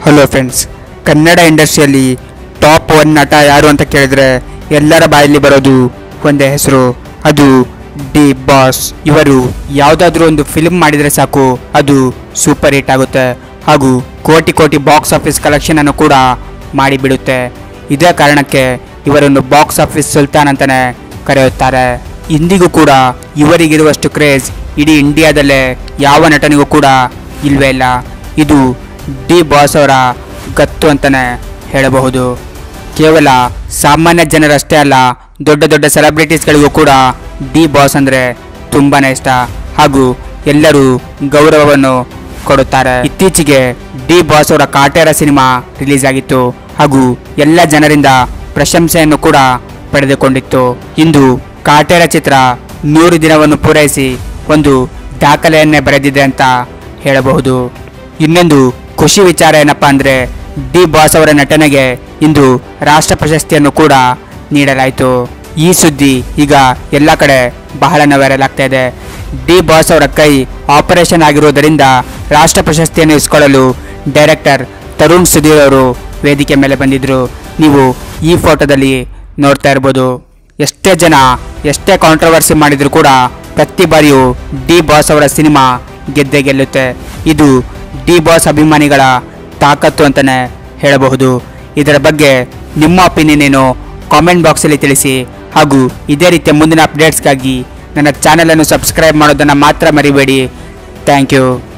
hello friends Kannada ಇಂಡಸ್ಟ್ರಿಯಲ್ಲಿ top one ನಟ ಯಾರು ಅಂತ ಕೇಳಿದ್ರೆ ಎಲ್ಲರ ಬಾಯಲ್ಲಿ ಬರೋದು ಒಂದೇ ಹೆಸರು ಅದು ಡಿ ಬಾಸ್ ಇವರು ಯಾವುದಾದ್ರೂ ಒಂದು ಫಿಲ್ಮ್ ಮಾಡಿದರೆ ಸಾಕು ಅದು ಸೂಪರ್ ಹಿಟ್ ಆಗುತ್ತೆ ಹಾಗೂ ಕೋಟಿ ಕೋಟಿ ಬಾಕ್ಸ್ ಆಫೀಸ್ ಕಲೆಕ್ಷನ್ ಅನ್ನು ಕೂಡ ಮಾಡಿಬಿಡುತ್ತೆ ಇದೇ ಕಾರಣಕ್ಕೆ ಇವರನ್ನು ಬಾಕ್ಸ್ ಆಫೀಸ್ ಸುಲ್ತಾನ್ ಅಂತಾನೆ ಕರೆಯುತ್ತಾರೆ ಇಂದಿಗೂ ಕೂಡ ಇವರಿಗಿರುವಷ್ಟು ಕ್ರೇಜ್ ಇಡೀ ಇಂಡಿಯಾದಲ್ಲೇ ಯಾವ ನಟನಿಗೂ ಕೂಡ ಇಲ್ವೇ ಇಲ್ಲ ಇದು ಡಿ ಬಾಸ್ ಅವರ ಗತ್ತು ಅಂತಾನೆ ಹೇಳಬಹುದು ಕೇವಲ ಸಾಮಾನ್ಯ ಜನರಷ್ಟೇ ಅಲ್ಲ ದೊಡ್ಡ ದೊಡ್ಡ ಸೆಲೆಬ್ರಿಟೀಸ್ಗಳಿಗೂ ಕೂಡ ಡಿ ಬಾಸ್ ಅಂದರೆ ತುಂಬಾನೇ ಇಷ್ಟ ಹಾಗೂ ಎಲ್ಲರೂ ಗೌರವವನ್ನು ಕೊಡುತ್ತಾರೆ ಇತ್ತೀಚೆಗೆ ಡಿ ಬಾಸ್ ಅವರ ಕಾಟೇರ ಸಿನಿಮಾ ರಿಲೀಸ್ ಆಗಿತ್ತು ಹಾಗೂ ಎಲ್ಲ ಜನರಿಂದ ಪ್ರಶಂಸೆಯನ್ನು ಕೂಡ ಪಡೆದುಕೊಂಡಿತ್ತು ಇಂದು ಕಾಟೇರ ಚಿತ್ರ ನೂರು ದಿನವನ್ನು ಪೂರೈಸಿ ಒಂದು ದಾಖಲೆಯನ್ನೇ ಬರೆದಿದೆ ಅಂತ ಹೇಳಬಹುದು ಇನ್ನೊಂದು ಖುಷಿ ವಿಚಾರ ಏನಪ್ಪಾ ಅಂದ್ರೆ ಡಿ ಬಾಸ್ ಅವರ ನಟನೆಗೆ ಇಂದು ರಾಷ್ಟ್ರ ಪ್ರಶಸ್ತಿಯನ್ನು ಕೂಡ ನೀಡಲಾಯಿತು ಈ ಸುದ್ದಿ ಈಗ ಎಲ್ಲ ಕಡೆ ಬಹಳ ವೈರಲ್ ಆಗ್ತಾ ಇದೆ ಡಿ ಬಾಸ್ ಅವರ ಕೈ ಆಪರೇಷನ್ ಆಗಿರುವುದರಿಂದ ರಾಷ್ಟ್ರ ಪ್ರಶಸ್ತಿಯನ್ನು ಇಸ್ಕೊಳ್ಳಲು ಡೈರೆಕ್ಟರ್ ತರುಣ್ ಸುಧೀರ್ ಅವರು ವೇದಿಕೆ ಮೇಲೆ ಬಂದಿದ್ರು ನೀವು ಈ ಫೋಟೋದಲ್ಲಿ ನೋಡ್ತಾ ಇರ್ಬೋದು ಎಷ್ಟೇ ಜನ ಎಷ್ಟೇ ಕಾಂಟ್ರವರ್ಸಿ ಮಾಡಿದ್ರು ಕೂಡ ಪ್ರತಿ ಬಾರಿಯೂ ಡಿ ಬಾಸ್ ಅವರ ಸಿನಿಮಾ ಗೆದ್ದೇ ಗೆಲ್ಲುತ್ತೆ ಇದು ಡಿ ಬಾಸ್ ಅಭಿಮಾನಿಗಳ ತಾಕತ್ತು ಅಂತಲೇ ಹೇಳಬಹುದು ಇದರ ಬಗ್ಗೆ ನಿಮ್ಮ ಒಪಿನಿಯನ್ ಏನು ಕಾಮೆಂಟ್ ಬಾಕ್ಸಲ್ಲಿ ತಿಳಿಸಿ ಹಾಗೂ ಇದೇ ರೀತಿಯ ಮುಂದಿನ ಅಪ್ಡೇಟ್ಸ್ಗಾಗಿ ನನ್ನ ಚಾನಲನ್ನು ಸಬ್ಸ್ಕ್ರೈಬ್ ಮಾಡೋದನ್ನು ಮಾತ್ರ ಮರಿಬೇಡಿ ಥ್ಯಾಂಕ್ ಯು